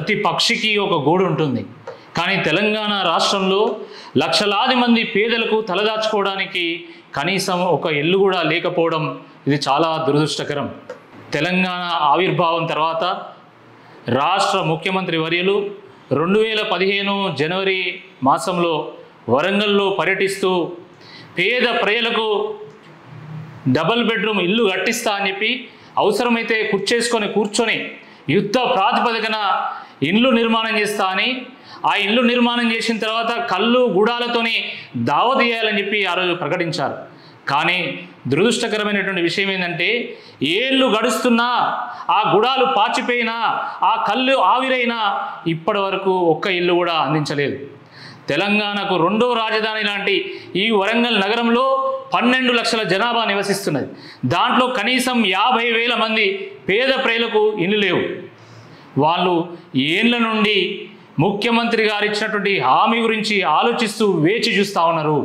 ప్రతి పక్షికి ఒక గూడు ఉంటుంది కానీ తెలంగాణ రాష్ట్రంలో లక్షలాది మంది పేదలకు తలదాచుకోవడానికి కనీసం ఒక ఇల్లు కూడా లేకపోవడం ఇది చాలా దురదృష్టకరం తెలంగాణ ఆవిర్భావం తర్వాత రాష్ట్ర ముఖ్యమంత్రి వర్యులు రెండు వేల పదిహేను జనవరి మాసంలో వరంగల్లో పర్యటిస్తూ పేద ప్రజలకు డబల్ బెడ్రూమ్ ఇల్లు కట్టిస్తా అని చెప్పి అవసరమైతే కుర్చేసుకొని కూర్చొని యుద్ధ ప్రాతిపదికన ఇల్లు నిర్మాణం చేస్తా అని ఆ ఇల్లు నిర్మాణం చేసిన తర్వాత కళ్ళు గుడాలతోని దావ తీయాలని చెప్పి ఆ రోజు ప్రకటించారు కానీ దురదృష్టకరమైనటువంటి విషయం ఏంటంటే ఏళ్ళు గడుస్తున్నా ఆ గుడాలు పాచిపోయినా ఆ కళ్ళు ఆవిరైనా ఇప్పటి వరకు ఒక్క ఇల్లు కూడా అందించలేదు తెలంగాణకు రెండో రాజధాని లాంటి ఈ వరంగల్ నగరంలో పన్నెండు లక్షల జనాభా నివసిస్తున్నది దాంట్లో కనీసం యాభై వేల మంది పేద ప్రజలకు ఇల్లు లేవు వాళ్ళు ఏండ్ల నుండి ముఖ్యమంత్రి గారు ఇచ్చినటువంటి హామీ గురించి ఆలోచిస్తూ వేచి చూస్తూ ఉన్నారు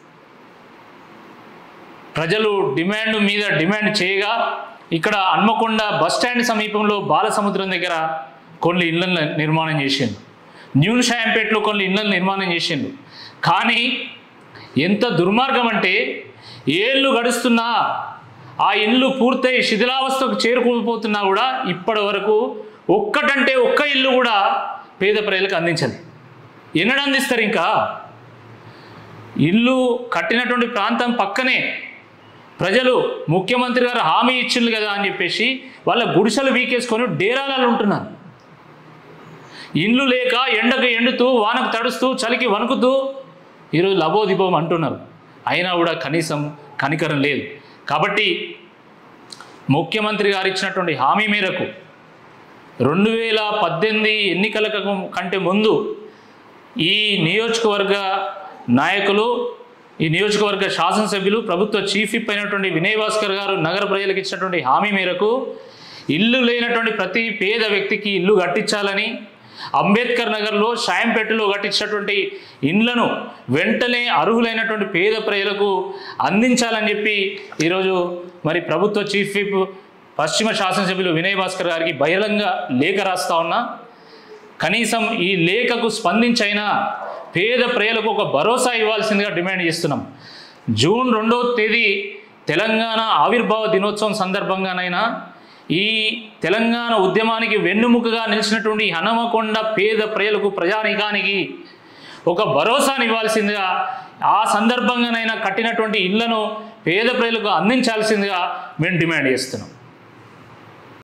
ప్రజలు డిమాండ్ మీద డిమాండ్ చేయగా ఇక్కడ హన్మకొండ బస్ స్టాండ్ సమీపంలో బాలసముద్రం దగ్గర కొన్ని ఇళ్లను నిర్మాణం చేసిండు న్యూ షాంపేట్లో కొన్ని ఇళ్లను నిర్మాణం చేసిండు కానీ ఎంత దుర్మార్గం అంటే ఏళ్ళు గడుస్తున్నా ఆ ఇల్లు పూర్తయి శిథిలావస్థకు చేరుకోపోతున్నా కూడా ఇప్పటి వరకు ఒక్కటంటే ఒక్క ఇల్లు కూడా పేద ప్రజలకు అందించదు ఎన్నడ అందిస్తారు ఇంకా ఇల్లు కట్టినటువంటి ప్రాంతం పక్కనే ప్రజలు ముఖ్యమంత్రి గారు హామీ ఇచ్చింది కదా అని చెప్పేసి వాళ్ళ గుడిసెలు వీకేసుకొని డేరాలలో ఉంటున్నారు ఇండ్లు లేక ఎండకు ఎండుతూ వానకు తడుస్తూ చలికి వణుకుతూ ఈరోజు లబోదిబోం అంటున్నారు అయినా కూడా కనీసం కనికరం లేదు కాబట్టి ముఖ్యమంత్రి గారు ఇచ్చినటువంటి హామీ మేరకు రెండు వేల పద్దెనిమిది ఎన్నికల కంటే ముందు ఈ నియోజకవర్గ నాయకులు ఈ నియోజకవర్గ శాసనసభ్యులు ప్రభుత్వ చీఫ్ విప్ అయినటువంటి వినయ్ భాస్కర్ గారు నగర ప్రజలకు ఇచ్చినటువంటి హామీ మేరకు ఇల్లు లేనటువంటి ప్రతి పేద వ్యక్తికి ఇల్లు కట్టించాలని అంబేద్కర్ నగర్లో షాయంపేటలో కట్టించినటువంటి ఇండ్లను వెంటనే అర్హులైనటువంటి పేద ప్రజలకు అందించాలని చెప్పి ఈరోజు మరి ప్రభుత్వ చీఫ్ విప్ పశ్చిమ శాసనసభ్యులు వినయ్ భాస్కర్ గారికి బహిరంగ లేఖ రాస్తా ఉన్నా కనీసం ఈ లేఖకు స్పందించైనా పేద ప్రజలకు ఒక భరోసా ఇవ్వాల్సిందిగా డిమాండ్ చేస్తున్నాం జూన్ రెండవ తేదీ తెలంగాణ ఆవిర్భావ దినోత్సవం సందర్భంగానైనా ఈ తెలంగాణ ఉద్యమానికి వెన్నుముకగా నిలిచినటువంటి ఈ హనుమకొండ పేద ప్రజలకు ప్రజానికానికి ఒక భరోసాని ఇవ్వాల్సిందిగా ఆ సందర్భంగానైనా కట్టినటువంటి ఇళ్లను పేద ప్రజలకు అందించాల్సిందిగా మేము డిమాండ్ చేస్తున్నాం